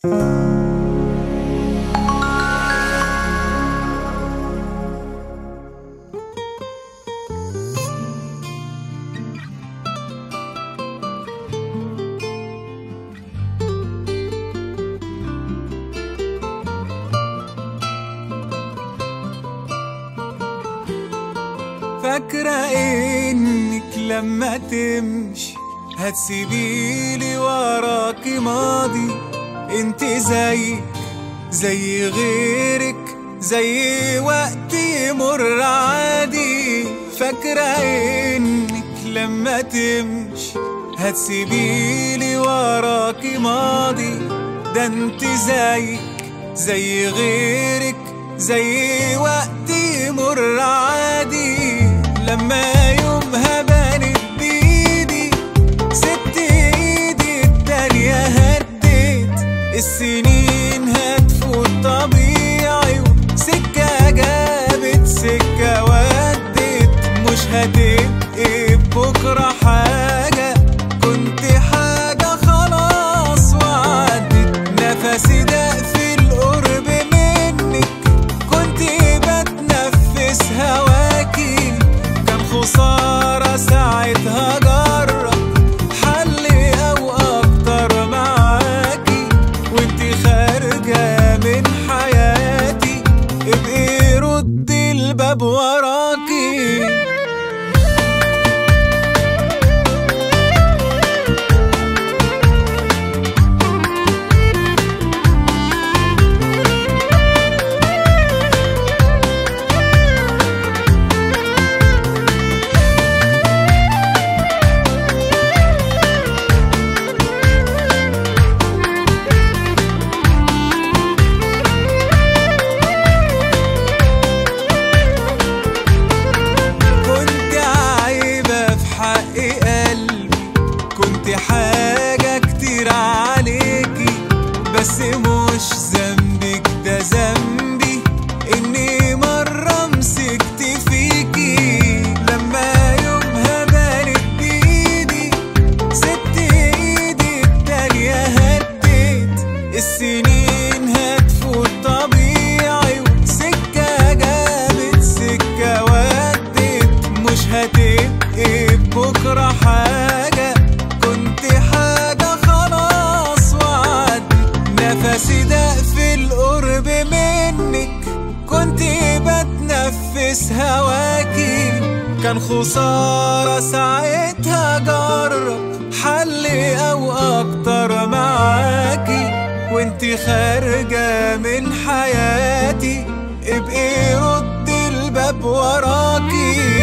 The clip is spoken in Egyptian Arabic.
فاكرة انك لما تمشي هتسيبيلي وراكي ماضي انت زيك زي غيرك زي وقت يمر عادي فاكرة انك لما تمشي هتسيبيلي وراكي ماضي ده انت زيك زي غيرك زي وقت يمر عادي لما يومها بانت بيدي سبت ايدي التانية هديت السنين هتفوت طبيعي وسكة جابت سكة ودت مش هتبقي بكرة حاجة كنت حاجة خلاص وعدت نفسي دق في القرب منك كنت بتنفس هواكي كان خسارة ساعتها جرب حل أو أكتر معاكي وانت خارجة من حياتي ابقي ردي الباب وراكي كنت عايبة في حق قلبي كنت حاجة كتير عليكي بس مش ذنبك ده ذنبي اني مرة مسكت فيكي لما يومها بانت بايدي سبت ايدي التانية هديت السنين هتفوت طبيعي وسكة جابت سكة ودت مش هتبقي بكرة حاجة كنت حاجة خلاص وعدت نفسي دق في القرب منك كنت بتنفس هواكي كان خسارة ساعتها جرب حل أو أكتر معاكي وانت خارجة من حياتي ابقي ردي الباب وراكي